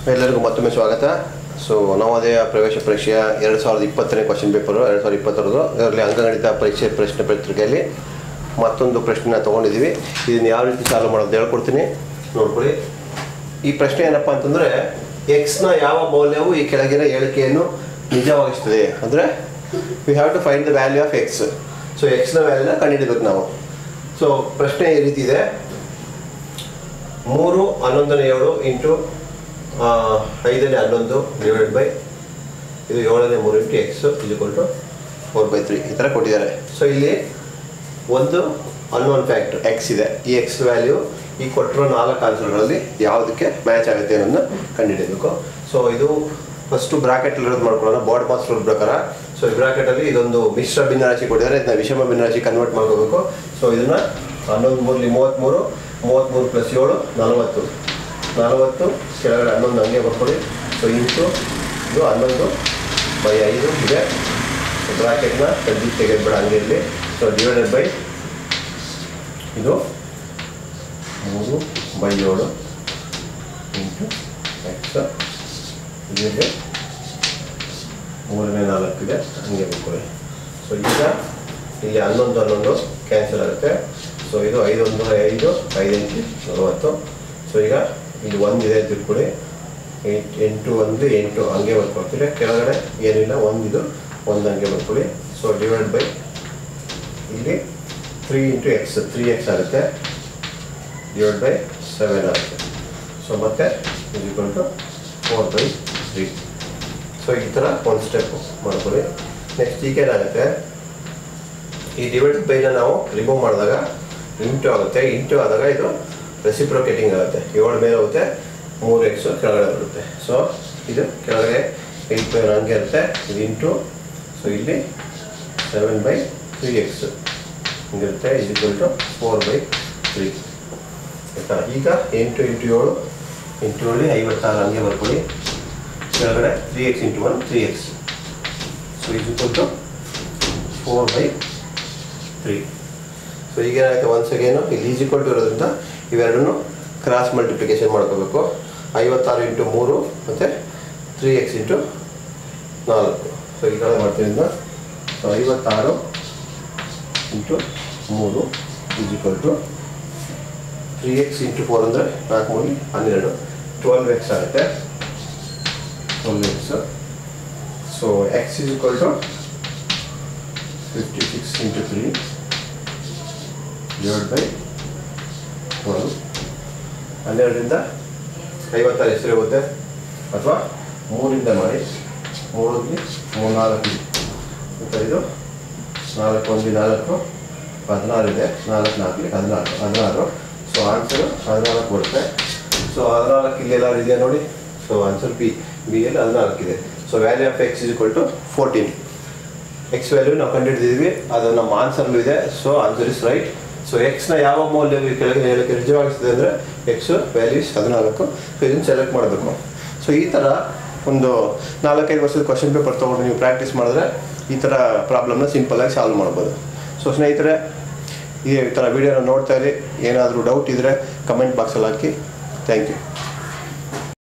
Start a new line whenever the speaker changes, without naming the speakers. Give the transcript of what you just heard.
ಎಲ್ಲರಿಗೂ ಮತ್ತೊಮ್ಮೆ ಸ್ವಾಗತ ಸೊ ನವೋದಯ ಪ್ರವೇಶ ಪರೀಕ್ಷೆಯ ಎರಡು ಸಾವಿರದ ಇಪ್ಪತ್ತನೇ ಕ್ವಶನ್ ಪೇಪರು ಎರಡು ಸಾವಿರದ ಇಪ್ಪತ್ತರದು ಇದರಲ್ಲಿ ಅಂಕಗಣಿತ ಪರೀಕ್ಷೆ ಪ್ರಶ್ನೆ ಪತ್ರಿಕೆಯಲ್ಲಿ ಮತ್ತೊಂದು ಪ್ರಶ್ನೆನ ತೊಗೊಂಡಿದ್ದೀವಿ ಇದನ್ನು ಯಾವ ರೀತಿ ಸಾಲ್ವ್ ಮಾಡೋದು ಹೇಳ್ಕೊಡ್ತೀನಿ ನೋಡ್ಕೊಳ್ಳಿ ಈ ಪ್ರಶ್ನೆ ಏನಪ್ಪ ಅಂತಂದರೆ ಎಕ್ಸ್ನ ಯಾವ ಮೌಲ್ಯವು ಈ ಕೆಳಗಿನ ಹೇಳಿಕೆಯನ್ನು ನಿಜವಾಗಿಸ್ತದೆ ಅಂದರೆ we have to find the value of x so ಎಕ್ಸ್ನ ವ್ಯಾಲ್ಯೂನ ಕಂಡುಹಿಡಬೇಕು ನಾವು ಸೊ ಪ್ರಶ್ನೆ ಈ ರೀತಿ ಇದೆ ಮೂರು ಹನ್ನೊಂದನೇ ಏಳು ಇಂಟು ಆ, ಐದನೇ ಹನ್ನೊಂದು ಡಿವೈಡ್ ಬೈ ಇದು ಏಳನೇ ಮೂರು into x is equal to four by three ಈ ಥರ ಕೊಟ್ಟಿದ್ದಾರೆ ಸೊ ಇಲ್ಲಿ ಒಂದು ಅನ್ನೋನ್ ಫ್ಯಾಕ್ಟರ್ ಎಕ್ಸ್ ಇದೆ ಈ ಎಕ್ಸ್ ವ್ಯಾಲ್ಯೂ ಈ ಕೊಟ್ಟಿರೋ ನಾಲ್ಕು ಆನ್ಸರ್ಗಳಲ್ಲಿ ಯಾವುದಕ್ಕೆ ಮ್ಯಾಚ್ ಆಗುತ್ತೆ ಅನ್ನೋದನ್ನ ಕಂಡುಹಿಡಿಯಬೇಕು ಸೊ ಇದು ಫಸ್ಟು ಬ್ರಾಕೆಟ್ ಇರೋದು ಮಾಡ್ಕೊಳ್ಳೋಣ ಬೋರ್ಡ್ ಮಾಸ್ ರೂಲ್ ಪ್ರಕಾರ ಸೊ ಈ ಬ್ರಾಕೆಟಲ್ಲಿ ಇದೊಂದು ಮಿಶ್ರ ಭಿನ್ನರಾಶಿ ಕೊಟ್ಟಿದ್ದಾರೆ ಇದನ್ನ ವಿಷಮ ಭಿನ್ನರಾಶಿ ಕನ್ವರ್ಟ್ ಮಾಡ್ಕೋಬೇಕು ಸೊ ಇದನ್ನ ಹನ್ನೊಂದು ಮೂರಲಿ ಮೂವತ್ತ್ಮೂರು ಮೂವತ್ತ್ಮೂರು ಪ್ಲಸ್ ಏಳು ನಲವತ್ತು ನಲವತ್ತು ಕೆಳಗಡೆ ಹನ್ನೊಂದು ಹಂಗೆ ಬರ್ಕೊಳ್ಳಿ ಸೊ ಇಂಟು ಇದು ಹನ್ನೊಂದು ಬೈ ಐದು ಇದೆ ಬ್ರಾಕೆಟ್ನ ತೆಗೆದು ತೆಗೆದ್ಬಿಡ ಹಂಗೆ ಇರಲಿ ಸೊ ಡಿವೈಡೆಡ್ ಬೈ ಇದು ಮೂರು ಬೈ ಏಳು ಇಂಟು ಎಕ್ಸ್ ಇದರಲ್ಲಿ ಮೂರನೇ ನಾಲ್ಕು ಇದೆ ಹಂಗೆ ಬರ್ಕೊಳ್ಳಿ ಸೊ ಈಗ ಇಲ್ಲಿ ಹನ್ನೊಂದು ಹನ್ನೊಂದು ಕ್ಯಾನ್ಸಲ್ ಆಗುತ್ತೆ ಸೊ ಇದು ಐದೊಂದು ಐದು ಐದೆಂಟು ನಲವತ್ತು ಸೊ ಈಗ ಇಲ್ಲಿ ಒಂದಿದೆ ಅಂತ ಇಟ್ಕೊಳ್ಳಿ ಎಂಟ್ ಎಂಟು ಒಂದು ಎಂಟು ಹಂಗೆ ಬರ್ಕೊಳ್ತೀರಿ ಕೆಳಗಡೆ ಏನಿಲ್ಲ ಒಂದಿದು ಒಂದು ಹಂಗೆ ಬರ್ಕೊಳ್ಳಿ ಸೊ ಡಿವೈಡ್ ಬೈ ಇಲ್ಲಿ three into x three x ಆಗುತ್ತೆ ಡಿವೈಡ್ ಬೈ ಸೆವೆನ್ ಆಗುತ್ತೆ ಸೊ ಮತ್ತೆ is to four by three so ಈ ಥರ ಒಂದು ಸ್ಟೆಪ್ ಮಾಡ್ಕೊಳ್ಳಿ ನೆಕ್ಸ್ಟ್ ಈಗ ಏನಾಗುತ್ತೆ ಈ ಡಿವೈಡ್ ಬೈನ ನಾವು ರಿಮೂವ್ ಮಾಡಿದಾಗ ಇಂಟು ಆಗುತ್ತೆ ಇಂಟು ಆದಾಗ ಇದು ರೆಸಿಪ್ರೊಕೇಟಿಂಗ್ ಆಗುತ್ತೆ ಏಳು ಮೇಲೆ ಹೋಗುತ್ತೆ ಮೂರು ಎಕ್ಸು ಕೆಳಗಡೆ ಬರುತ್ತೆ ಸೊ ಇದು ಕೆಳಗಡೆ ಏಯ್ಟ್ ಬೈ ಹಂಗೆ ಇರುತ್ತೆ ಇದು ಇಂಟು ಸೊ ಇಲ್ಲಿ ಸೆವೆನ್ ಬೈ ತ್ರೀ ಎಕ್ಸ್ ಹಿಂಗಿರುತ್ತೆ is equal to four by three ಆಯ್ತಾ ಈಗ ಎಂಟು ಇಂಟು ಏಳು ಇಂಟು ಏಳು ಐವತ್ತಾರು ಹಂಗೆ ಬರ್ಕೊಳ್ಳಿ ಕೆಳಗಡೆ three x into one three x so is equal to four by three so ಈಗ ಏನಾಗುತ್ತೆ ಒನ್ಸ್ ಅಗೇನು ಇಲ್ಲಿ ಈಸ್ ಈಕ್ವಲ್ ಟು ಇರೋದ್ರಿಂದ ಇವೆರಡನ್ನು ಕ್ರಾಸ್ ಮಲ್ಟಿಪ್ಲಿಕೇಶನ್ ಮಾಡ್ಕೋಬೇಕು ಐವತ್ತಾರು ಇಂಟು ಮೂರು ಮತ್ತು ತ್ರೀ ಎಕ್ಸ್ ಇಂಟು ನಾಲ್ಕು ಸೊ ಈ ಕಡೆ ಮಾಡ್ತೀರಿಂದ ಸೊ ಐವತ್ತಾರು ಇಂಟು ಮೂರು is equal to three x into four ಅಂದರೆ ನಾಲ್ಕು ಮೂರು ಹನ್ನೆರಡು ಟ್ವೆಲ್ವ್ ಎಕ್ಸ್ ಆಗುತ್ತೆ twelve x so x is equal to fifty six into three divide by twelve ಹನ್ನೆರಡರಿಂದ ಐವತ್ತಾರು ಹೆಸರು ಹೋಗುತ್ತೆ ಅಥವಾ ಮೂರಿಂದ ಮಾಡಿ ಮೂರಲ್ಲಿ ಮೂರು ನಾಲ್ಕು ಮತ್ತು ಇದು ನಾಲ್ಕು ಒಂದು ನಾಲ್ಕು ಹದಿನಾರು ಇದೆ ನಾಲ್ಕು ನಾಲ್ಕು ಹದಿನಾರು ಹದಿನಾರು ಸೊ ಆನ್ಸರು ಹದಿನಾಲ್ಕು ಬರುತ್ತೆ ಸೊ ಹದಿನಾಲ್ಕು ಇಲ್ಲಿ ಎಲ್ಲಾರು ಇದೆಯಾ ನೋಡಿ ಸೊ ಆನ್ಸರ್ ಬಿ ಬಿ ಅಲ್ಲಿ ಹದಿನಾಲ್ಕು ಇದೆ so value of x is equal to fourteen x value ನಾವು ಕಂಡುಹಿಡಿದಿದ್ವಿ ಅದು ನಮ್ಮ ಆನ್ಸರ್ಲು ಇದೆ so answer is right so ಎಕ್ಸ್ನ ಯಾವ ಮೌಲ್ಯ ಈ ಕೆಳಗೆ ಹೇಳಕ್ಕೆ ನಿಜವಾಗಿಸ್ತದೆ ಅಂದರೆ ಎಕ್ಸ್ ವ್ಯಾಲ್ಯೂಸ್ ಹದಿನಾಲ್ಕು ಸೊ ಇದನ್ನು ಸೆಲೆಕ್ಟ್ ಮಾಡಬೇಕು ಸೊ ಈ ಥರ ಒಂದು ನಾಲ್ಕೈದು ವರ್ಷದ ಕ್ವಶನ್ ಪೇಪರ್ ತೊಗೊಂಡು ನೀವು ಪ್ರಾಕ್ಟೀಸ್ ಮಾಡಿದ್ರೆ ಈ ಥರ ಪ್ರಾಬ್ಲಮ್ನ ಸಿಂಪಲಾಗಿ ಸಾಲ್ವ್ ಮಾಡ್ಬೋದು ಸೊ ಸ್ನೇಹಿತರೆ ಈ ಥರ ವೀಡಿಯೋನ ನೋಡ್ತಾ ಇರಿ ಏನಾದರೂ ಡೌಟ್ ಇದ್ದರೆ ಕಮೆಂಟ್ ಬಾಕ್ಸಲ್ಲಿ ಹಾಕಿ ಥ್ಯಾಂಕ್ ಯು